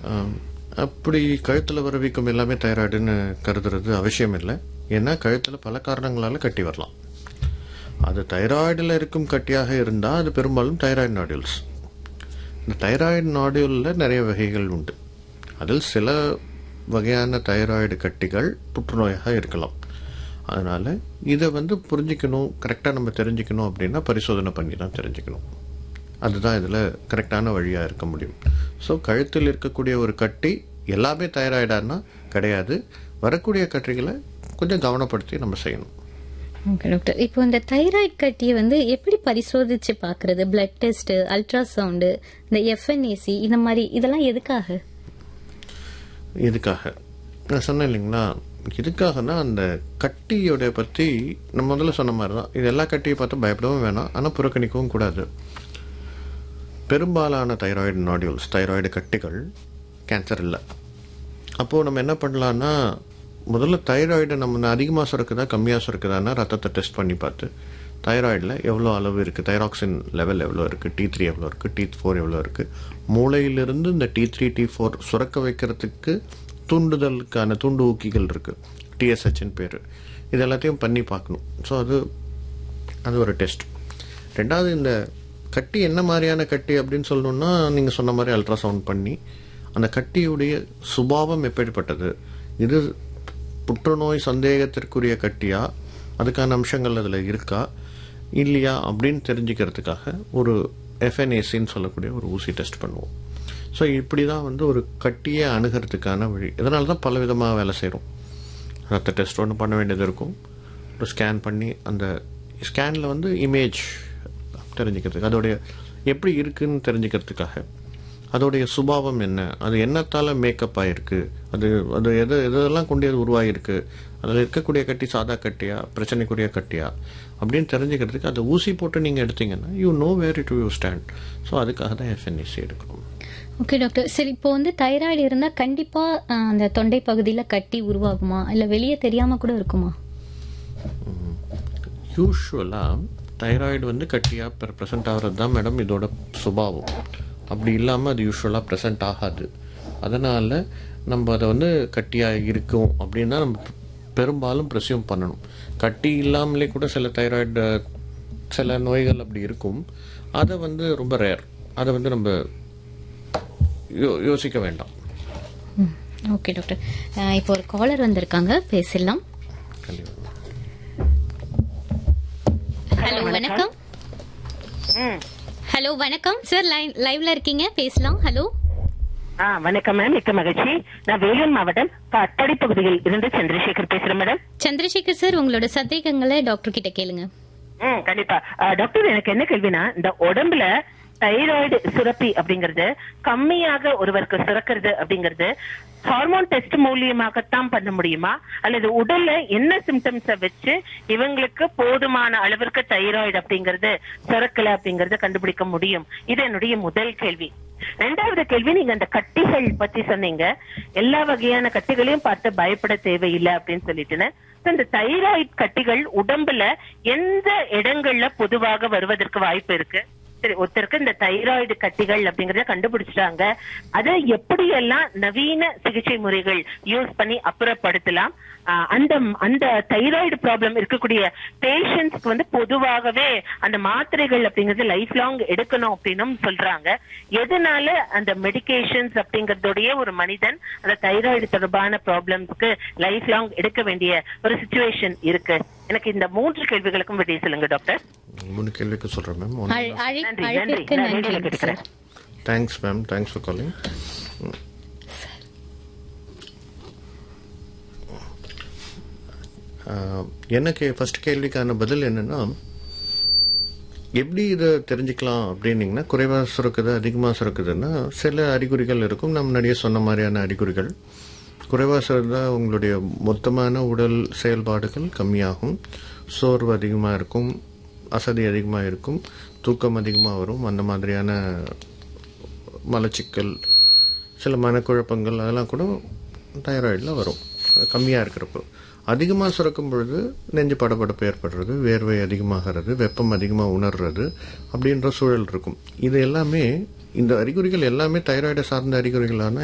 ஆம், அப்படி கழுத்தில் வர வீக்கம் எல்லாமே தைராய்டுன்னு கருதுறது அவசியம் இல்லை ஏன்னா கழுத்தில் பல காரணங்களால கட்டி வரலாம் அது தைராய்டில் இருக்கும் கட்டியாக இருந்தால் அது பெரும்பாலும் தைராய்டு நாடியூல்ஸ் இந்த தைராய்டு நாடியூலில் நிறைய வகைகள் உண்டு அதில் சில வகையான தைராய்டு கட்டிகள் புற்றுநோயாக இருக்கலாம் அதனால் இதை வந்து புரிஞ்சிக்கணும் கரெக்டாக நம்ம தெரிஞ்சுக்கணும் அப்படின்னா பரிசோதனை பண்ணி தான் தெரிஞ்சுக்கணும் அதுதான் இதில் கரெக்டான வழியாக இருக்க முடியும் ஸோ கழுத்தில் இருக்கக்கூடிய ஒரு கட்டி எல்லாமே தைராய்டானா கிடையாது வரக்கூடிய கட்டிகளை கொஞ்சம் கவனப்படுத்தி நம்ம செய்யணும் ஓகே டாக்டர் இப்போ இந்த தைராய்டு கட்டியை வந்து எப்படி பரிசோதிச்சு பார்க்கறது பிளட் டெஸ்ட் அல்ட்ராசவுண்டு இந்த எஃப்என்ஏசி இந்த மாதிரி இதெல்லாம் எதுக்காக இதுக்காக நான் சொன்னேன் இல்லைங்களா இதுக்காகனா அந்த கட்டியோட பற்றி நம்ம முதல்ல சொன்ன மாதிரி தான் இது எல்லா கட்டியை பார்த்து பயப்படவும் வேணாம் ஆனால் புறக்கணிக்கவும் கூடாது பெரும்பாலான தைராய்டு நாடியூல்ஸ் தைராய்டு கட்டிகள் கேன்சர் இல்லை அப்போது நம்ம என்ன பண்ணலான்னா முதல்ல தைராய்டை நம்ம அதிகமாக சுரக்குதா கம்மியாக சுரக்குதான்னா ரத்தத்தை டெஸ்ட் பண்ணி பார்த்து தைராய்டில் எவ்வளோ அளவு இருக்குது தைராக்சின் லெவல் எவ்வளோ இருக்குது டி த்ரீ எவ்வளோ இருக்குது டி ஃபோர் எவ்வளோ இருக்குது மூளையிலிருந்து இந்த டி த்ரீ டி ஃபோர் சுரக்க வைக்கிறதுக்கு தூண்டுதலுக்கான தூண்டு ஊக்கிகள் இருக்குது டிஎஸ்ஹெச்னு பேர் இது எல்லாத்தையும் பண்ணி பார்க்கணும் ஸோ அது அது ஒரு டெஸ்ட் ரெண்டாவது இந்த கட்டி என்ன மாதிரியான கட்டி அப்படின்னு சொல்லணும்னா நீங்கள் சொன்ன மாதிரி அல்ட்ராசவுண்ட் பண்ணி அந்த கட்டியுடைய சுபாவம் எப்படிப்பட்டது இது புற்றுநோய் சந்தேகத்திற்குரிய கட்டியா அதுக்கான அம்சங்கள் அதில் இருக்கா இல்லையா அப்படின்னு தெரிஞ்சுக்கிறதுக்காக ஒரு எஃப்என்ஏசின்னு சொல்லக்கூடிய ஒரு ஊசி டெஸ்ட் பண்ணுவோம் ஸோ இப்படி தான் வந்து ஒரு கட்டியை அணுகிறதுக்கான வழி இதனால தான் பல விதமாக வேலை செய்கிறோம் ரத்த டெஸ்ட் ஒன்று பண்ண வேண்டியது இருக்கும் ஒரு ஸ்கேன் பண்ணி அந்த ஸ்கேனில் வந்து இமேஜ் தெரிஞ்சுக்கிறதுக்கு அதோடைய எப்படி இருக்குன்னு தெரிஞ்சுக்கிறதுக்காக அதோடைய சுபாவம் என்ன அது என்னத்தால் மேக்கப் ஆகிருக்கு அது அது எது எதெல்லாம் கொண்டு அது உருவாகிருக்கு அதில் இருக்கக்கூடிய கட்டி சாதா கட்டியா பிரச்சனைக்குரிய கட்டியா அப்படின்னு தெரிஞ்சுக்கிறதுக்கு அந்த ஊசி போட்டு நீங்கள் எடுத்தீங்கன்னா you know where do you stand so அதுக்காக தான் எஃப்என்எஸ்சி எடுக்கணும் ஓகே டாக்டர் சரி இப்போ வந்து தைராய்டு இருந்தால் கண்டிப்பாக அந்த தொண்டை பகுதியில் கட்டி உருவாகுமா இல்லை வெளியே தெரியாமல் கூட இருக்குமா யூஸ்வலாக தைராய்டு வந்து கட்டியாக ப்ரெசென்ட் ஆகிறது தான் மேடம் இதோட சுபாவம் அப்படி இல்லாமல் அது யூஸ்வலாக ப்ரெசென்ட் ஆகாது அதனால் நம்ம அதை வந்து கட்டியாக இருக்கும் அப்படின்னா நம்ம பெரும்பாலும் ப்ரெஸ்யூம் பண்ணணும் கட்டி இல்லாமலே கூட சில தைராய்டு சில நோய்கள் அப்படி இருக்கும் அதை வந்து ரொம்ப ரேர் அதை வந்து நம்ம யோ யோசிக்க வேண்டாம் ஓகே டாக்டர் அஹ் இப்போ ஒரு காலர் வந்திருக்காங்க பேசலாம் கண்டிப்பாக ஹலோ வணக்கம் ம். ஹலோ வணக்கம் சார் லைன் லைவ்ல இருக்கீங்க பேசலாம் ஹலோ ஆ வணக்கம் மேம் மிக்க மகிழ்ச்சி நான் வேலூர் மாவட்டம் காட்பாடி பகுதியில் இருந்து சந்திரசேகர் பேசுறேன் மேடம் சந்திரசேகர் சார் உங்களோட சந்தேகங்களை டாக்டர் கிட்ட கேளுங்க ம் கண்டிப்பா ஆ, டாக்டர் எனக்கு என்ன கேள்வினா இந்த உடம்புல தைராய்டு சுரப்பி அப்படிங்கறது கம்மியாக ஒருவருக்கு சுரக்கிறது அப்படிங்கறது ஹார்மோன் டெஸ்ட் மூலியமாகத்தான் பண்ண முடியுமா அல்லது உடல்ல என்ன சிம்டம்ஸ வச்சு இவங்களுக்கு போதுமான அளவிற்கு தைராய்டு அப்படிங்கறது சுரக்கல அப்படிங்கறத கண்டுபிடிக்க முடியும் இது என்னுடைய முதல் கேள்வி ரெண்டாவது கேள்வி நீங்க அந்த கட்டிகள் பத்தி சொன்னீங்க எல்லா வகையான கட்டிகளையும் பார்த்து பயப்பட தேவையில்லை அப்படின்னு சொல்லிட்டுன்னு So, இந்த தைராய்டு கட்டிகள் உடம்புல எந்த இடங்கள்ல பொதுவாக வருவதற்கு வாய்ப்பு இருக்கு சரி ஒருத்தருக்கு இந்த தைராய்டு கட்டிகள் அப்படிங்கறத கண்டுபிடிச்சிட்டாங்க அதை எப்படியெல்லாம் நவீன சிகிச்சை முறைகள் யூஸ் பண்ணி அப்புறப்படுத்தலாம் ஆஹ் அந்த அந்த தைராய்டு ப்ராப்ளம் இருக்கக்கூடிய பேஷண்ட்ஸ்க்கு வந்து பொதுவாகவே அந்த மாத்திரைகள் அப்படிங்கிறது லைஃப் லாங் எடுக்கணும் அப்படின்னும் சொல்றாங்க எதனால அந்த மெடிகேஷன்ஸ் அப்படிங்கறதோடய ஒரு மனிதன் அந்த தைராய்டு தொடர்பான ப்ராப்ளம்ஸ்க்கு லைஃப் லாங் எடுக்க வேண்டிய ஒரு சுச்சுவேஷன் இருக்கு எனக்கு இந்த மூன்று கேள்விகளுக்கும் விடை சொல்லுங்க டாக்டர் மூணு கேள்விக்கு சொல்கிறேன் மேம் ஒன்று அழ- அழை- நன்றி, அழைப்பிற்கு நன்றி. நான் நன்றி நேரில் sir thanks ma'am thanks for calling எனக்கு ஃபர்ஸ்ட் கேள்விக்கான பதில் என்னன்னா எப்படி இதை தெரிஞ்சுக்கலாம் அப்படின்னீங்கன்னா குறைவாக சுரக்குது அதிகமாக சுரக்குதுன்னா சில அறிகுறிகள் இருக்கும் நம்ம முன்னாடியே சொன்ன மாதிரியான அறிகுறிகள் குறைவாக சுரந்தா உங்களுடைய மொத்தமான உடல் செயல்பாடுகள் கம்மியாகும் சோர்வு அதிகமாக இருக்கும் அசதி அதிகமாக இருக்கும் தூக்கம் அதிகமாக வரும் அந்த மாதிரியான மலச்சிக்கல் சில மனக்குழப்பங்கள் அதெல்லாம் கூட தைராய்டில் வரும் கம்மியாக இருக்கிறப்போ அதிகமாக சுரக்கும் பொழுது நெஞ்சு படபடப்பு ஏற்படுறது வேர்வை அதிகமாகிறது வெப்பம் அதிகமாக உணர்றது அப்படின்ற சூழல் இருக்கும் இது எல்லாமே இந்த அறிகுறிகள் எல்லாமே தைராய்டை சார்ந்த அறிகுறிகளான